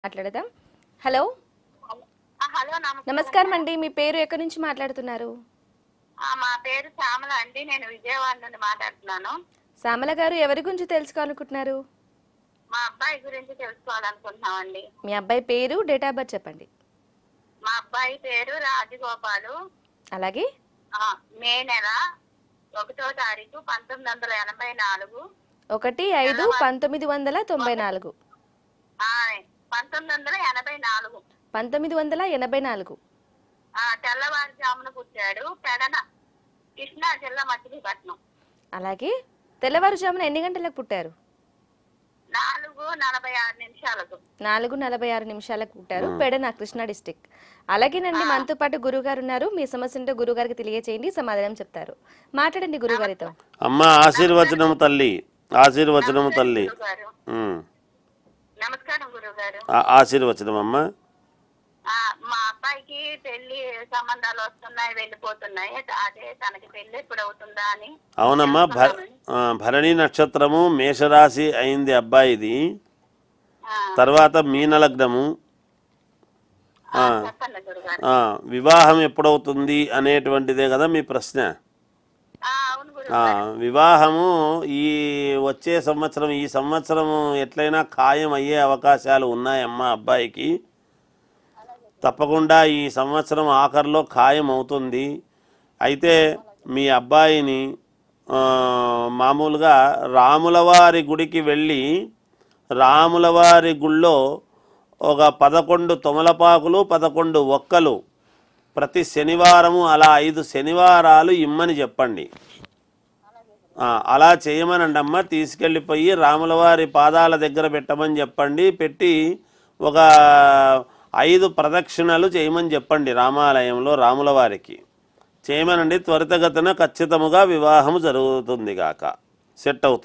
మాట్లాడదాం హలో ఆ, హలో నమస్కారం నమస్కారం అండి మీ పేరు ఎక్కడి నుంచి మాట్లాడుతున్నారు ఆ, మా పేరు శ్యామల అండి నేను విజయవాడ నుండి మాట్లాడుతున్నాను శ్యామల గారు ఎవరి గురించి తెలుసుకోవాలనుకుంటున్నారు మా అబ్బాయి గురించి తెలుసుకోవాలనుకుంటున్నామండి మీ అబ్బాయి పేరు డేట్ ఆఫ్ బర్త్ చెప్పండి మా అబ్బాయి పేరు రాజగోపాలు అలాగే ఆ, మే నెల ఒకటో తారీఖు పంతొమ్మిది వందల ఎనభై నాలుగు ఒకటి ఐదు పంతొమ్మిది వందల తొంభై నాలుగు ఆ, పంతొమ్మిది వందల ఎనభై నాలుగు పంతొమ్మిది వందల ఎనభై నాలుగు ఆ, తెల్లవారుజామున పుట్టాడు పెడన కృష్ణా జిల్లా మచిలీపట్నం అలాగే తెల్లవారుజామున ఎన్ని గంటలకు పుట్టారు నాలుగు నలభై ఆరు నిమిషాలకు నాలుగు నలభై ఆరు నిమిషాలకు పుట్టారు పెడన కృష్ణా డిస్టిక్ అలాగేనండి మనతో పాటు గురుగారు ఉన్నారు మీ సమస్యతో గురుగారికి తెలియచేయండి సమాధానం చెప్తారు మాట్లాడండి గురుగారితో అమ్మ ఆశీర్వచనము తల్లి ఆశీర్వచనము తల్లి గురుగారు ఉమ్. నమస్కారం గురుగారు ఆ- ఆశీర్వచనం అమ్మ ఆ, మా అబ్బాయికి పెళ్లి సంబంధాలు వస్తున్నాయి వెళ్ళిపోతున్నాయి అదే తనకి పెళ్లి ఎప్పుడు అవుతుందా అని అవునమ్మా భ ఆ, భరణి నక్షత్రము మేషరాశి అయింది అబ్బాయిది ఆ, తర్వాత మీనలగ్నము ఆ, చెప్పండి గురుగారు ఆ, వివాహం ఎప్పుడవుతుంది అనేటువంటిదే కదా మీ ప్రశ్న ఆ, అవును గురు ఆ, వివాహము ఈ వచ్చే సంవత్సరం ఈ సంవత్సరము ఎట్లయినా ఖాయం అయ్యే అవకాశాలు ఉన్నాయమ్మా అబ్బాయికి తప్పకుండా ఈ సంవత్సరం ఆఖరిలో ఖాయం అవుతుంది అయితే మీ అబ్బాయిని ఆ, మామూలుగా రాములవారి గుడికి వెళ్ళి రాములవారి గుళ్ళో ఒక పదకొండు తొమలపాకులు పదకొండు ఒక్కలు ప్రతి శనివారము అలా ఐదు శనివారాలు ఇమ్మని చెప్పండి ఆ, అలా చేయమనండి అమ్మ తీసుకెళ్ళిపోయి రాములవారి పాదాల దగ్గర పెట్టమని చెప్పండి పెట్టి ఒక ఐదు ప్రదక్షిణలు చేయమని చెప్పండి రామాలయంలో రాములవారికి చేయమనండి త్వరితగతిన ఖచ్చితముగా వివాహము జరుగుతుంది గాక సెట్ అవుతుంది